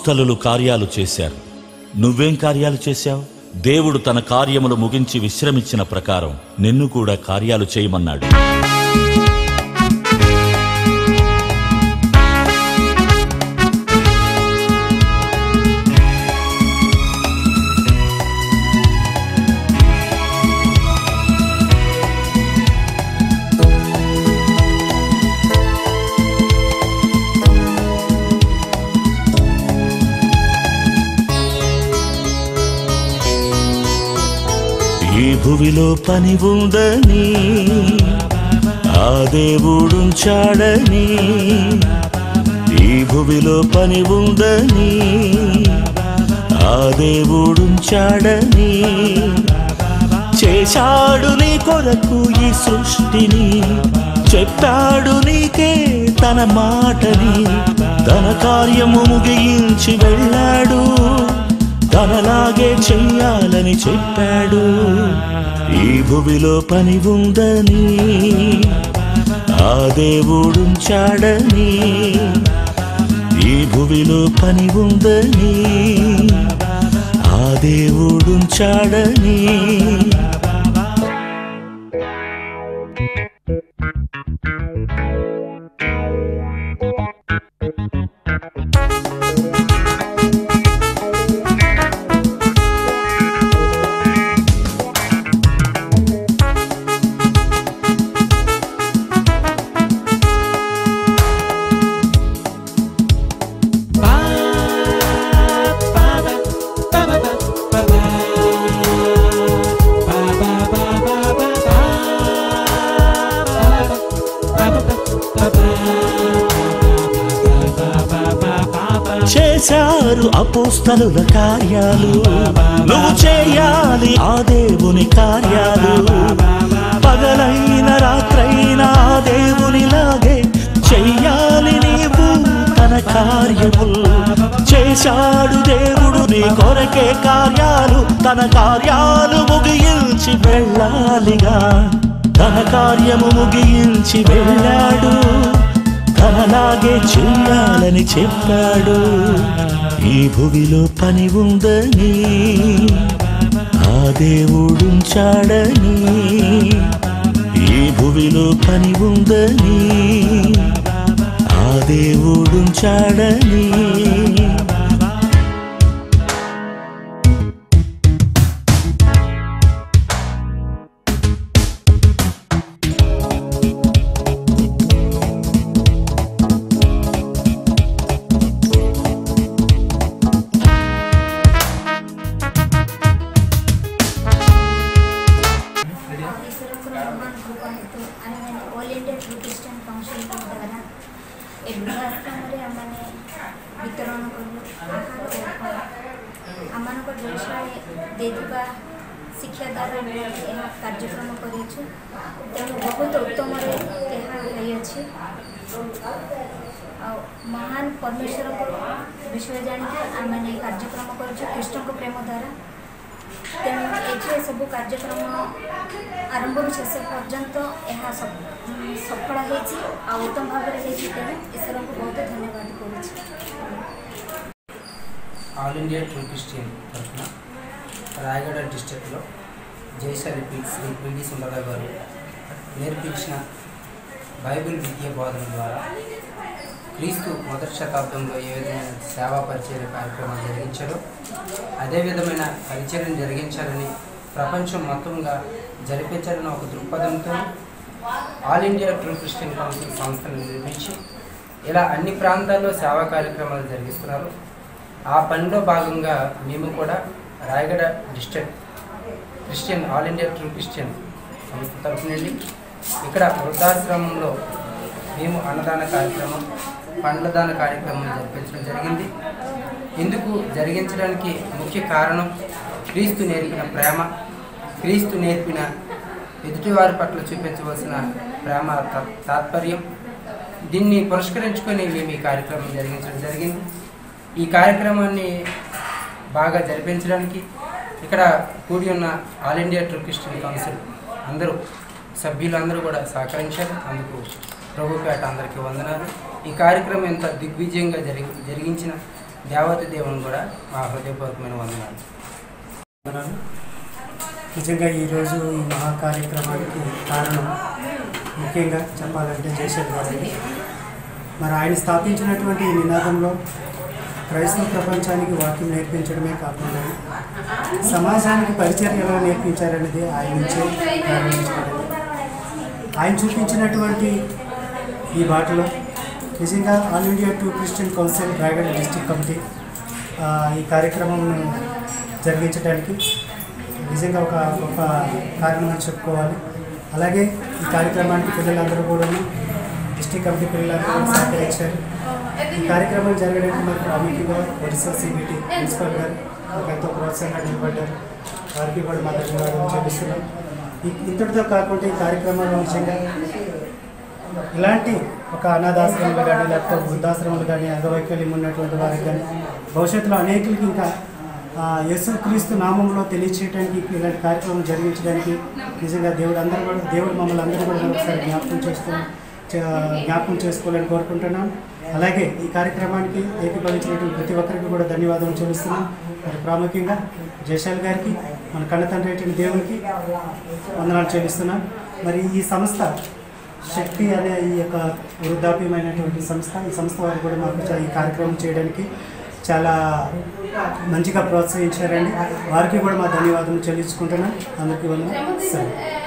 అపోస్తలులు కార్యాలు చేశారు నువ్వేం కార్యాలు చేశావు దేవుడు తన కార్యములు ముగించి విశ్రమించిన ప్రకారం నిన్ను కూడా కార్యాలు చేయమన్నాడు ఈ భువిలో పని ఉందని ఆ దేవుడుంచాడని ఈ భువిలో పని ఉందని ఆ దేవుడుంచాడని చేశాడు నీ కొరకు ఈ సృష్టిని చెప్పాడు నీకే తన మాటని తన కార్యము ముగించి వెళ్ళాడు తనలాగే చెయ్యాలని చెప్పాడు ఈ భువిలో పని ఉందని ఆ దేవుడుంచాడని ఈ భువిలో పని ఉందని ఆ దేవుడుంచాడని చేశారు అపోస్తలుల కార్యాలు నువ్వు చేయాలి ఆ దేవుని కార్యాలు పగలైన రాత్రైన ఆ దేవునిలాగే చెయ్యాలి నీవు తన కార్యములు చేశాడు దేవుడు నీ కొరకే కార్యాలు తన కార్యాలు ముగించి వెళ్ళాలిగా తన కార్యము ముగించి వెళ్ళాడు తనలాగే చెయ్యాలని చెప్పాడు ఈ భువిలో పని ఉందని ఆ దేవుడుంచాడని ఈ భువిలో పని ఉందని ఆ దేవుడుంచాడని ఈశ్వరకు మహాన్ కృపణిತು అనగానే all India true Christian council ద్వారా ଏଗୁଡ଼ାକରେ ଆମମାନେ ବିତରଣ କଲୁ ଆହାର ଆମମାନଙ୍କ ଦେଶରେ ଦେଇଥିବା ଶିକ୍ଷା ଦ୍ୱାରା ଆମେ ଏହା କାର୍ଯ୍ୟକ୍ରମ କରିଅଛୁ ତେଣୁ ବହୁତ ଉତ୍ତମରେ ଏହା ହୋଇଅଛି ଆଉ ମହାନ ପରମେଶ୍ୱରଙ୍କ ବିଷୟ ଜାଣିକି ଆମମାନେ କାର୍ଯ୍ୟକ୍ରମ କରୁଛୁ କୃଷ୍ଣଙ୍କ ପ୍ରେମ ଦ୍ୱାରା ତେଣୁ ଏଥିରେ ସବୁ କାର୍ଯ୍ୟକ୍ରମ ଆରମ୍ଭରୁ ଶେଷ ପର୍ଯ୍ୟନ୍ତ ଏହା ସ- ଉଁ, ସଫଳ ହେଇଛି ଆଉ ଉତ୍ତମ ଭାବରେ ହେଇଛି ତେଣୁ ଈଶ୍ୱରଙ୍କୁ ବହୁତ ଧନ୍ୟବାଦ କରୁଛି ఆల్ ఇండియా ట్రూ క్రిస్టియన్ తరఫున రాయగడ డిస్టిక్లో జైసరి పి శ్రీ పిడి సుందరరావు గారు నేర్పించిన బైబిల్ విద్య బోధన ద్వారా క్రీస్తు మొదటి శతాబ్దంలో ఏ విధమైన సేవా పరిచయ కార్యక్రమాలు జరిగించారో అదే విధమైన పరిచయం జరిగించాలని ప్రపంచం మొత్తంగా జరిపించాలని ఒక దృక్పథంతో all India true Christian council సంస్థను నిర్మించి ఇలా అన్ని ప్రాంతాల్లో సేవా కార్యక్రమాలు జరిగిస్తున్నారు ఆ పనిలో భాగంగా మేము కూడా Rayagada district Christian all India true Christian సంస్థ తరఫు నుండి ఇక్కడ వృద్ధాశ్రమంలో మేము అన్నదాన కార్యక్రమం పండ్లదాన కార్యక్రమం జరిపించడం జరిగింది ఇందుకు జరిగించడానికి ముఖ్య కారణం క్రీస్తు నేర్పిన ప్రేమ క్రీస్తు నేర్పిన ఎదుటివారి పట్ల చూపించవలసిన ప్రేమ తా- తాత్పర్యం దీన్ని పురస్కరించుకొని మేము ఈ కార్యక్రమం జరిగించడం జరిగింది ఈ కార్యక్రమాన్ని బాగా జరిపించడానికి ఇక్కడ కూడి ఉన్న all India true Christian council అందరూ సభ్యులందరూ కూడా సహకరించారు అందుకు ప్రభుపేట అందరికీ వందనాలు ఈ కార్యక్రమం ఎంత దిగ్విజయంగా జరిగి జరిగించిన దేవత దేవుని కూడా మా హృదయపూర్వకమైన వందనాలు వందనాలు. నిజంగా ఈరోజు ఈ మహా కార్యక్రమానికి కారణం ముఖ్యంగా చెప్పాలంటే జయశేఖర్ గారండి మరి ఆయన స్థాపించినటువంటి ఈ నినాదంలో క్రైస్తవ ప్రపంచానికి వాక్యం నేర్పించడమే కాకుండా సమాజానికి పరిచయం ఎలా నేర్పించారనేది ఆయన నుంచే ప్రారంభించబడింది ఆయన చూపించినటువంటి ఈ బాటలో నిజంగా all India true Christian council Rayagada district committee ఆ, ఈ కార్యక్రమం జరిగించడానికి నిజంగా ఒక గొప్ప కారణం అని చెప్పుకోవాలి అలాగే ఈ కార్యక్రమానికి పిల్లలందరూ కూడా డిస్టిక్ కమిటీ పిల్లలందరూ కూడా సహకరించారు ఈ కార్యక్రమం జరగడానికి మరి ప్రాముఖ్యంగా ఒడిశా సిబిటి ప్రిన్సిపల్ గారు మాకు ఎంతో ప్రోత్సాహంగా నిలబడ్డారు వారికి కూడా మా ధన్యవాదాలు చెల్లిస్తున్నాం ఈ- ఇంతటితో కాకుండా ఈ కార్యక్రమంలో నిజంగా ఇలాంటి ఒక అనాథాశ్రమాలు కానీ లేకపోతే వృద్ధాశ్రమాలు కానీ అంగవైకల్యం ఉన్నటువంటి వారికి కానీ భవిష్యత్తులో అనేకులకి ఇంకా ఆ, యేసు క్రీస్తు నామంలో తెలియచేయడానికి ఇలాంటి కార్యక్రమం జరిగించడానికి నిజంగా దేవుడు అందరూ కూడా దేవుడు మమ్మల్ని అందరూ కూడా ఒకసారి జ్ఞాపకం చేసుకుని జ్ఞాపకం చేసుకోవాలని కోరుకుంటున్నాం అలాగే ఈ కార్యక్రమానికి ఏకీభవించినటువంటి ప్రతి ఒక్కరికి కూడా ధన్యవాదాలు చెల్లిస్తున్నాం మరి ప్రాముఖ్యంగా జయశాల్ గారికి మన కన్న తండ్రి అయిన దేవునికి వందనాలు చెల్లిస్తున్నాం మరి ఈ సంస్థ శక్తి అనే ఈ యొక్క వృద్ధాప్యమైనటువంటి సంస్థ ఈ సంస్థ వారు కూడా మాకు చా- ఈ కార్యక్రమం చేయడానికి చాలా మంచిగా ప్రోత్సహించారండి వారికి కూడా మా ధన్యవాదాలు చెల్లించుకుంటున్నాం అందరికీ వందనాలు సరే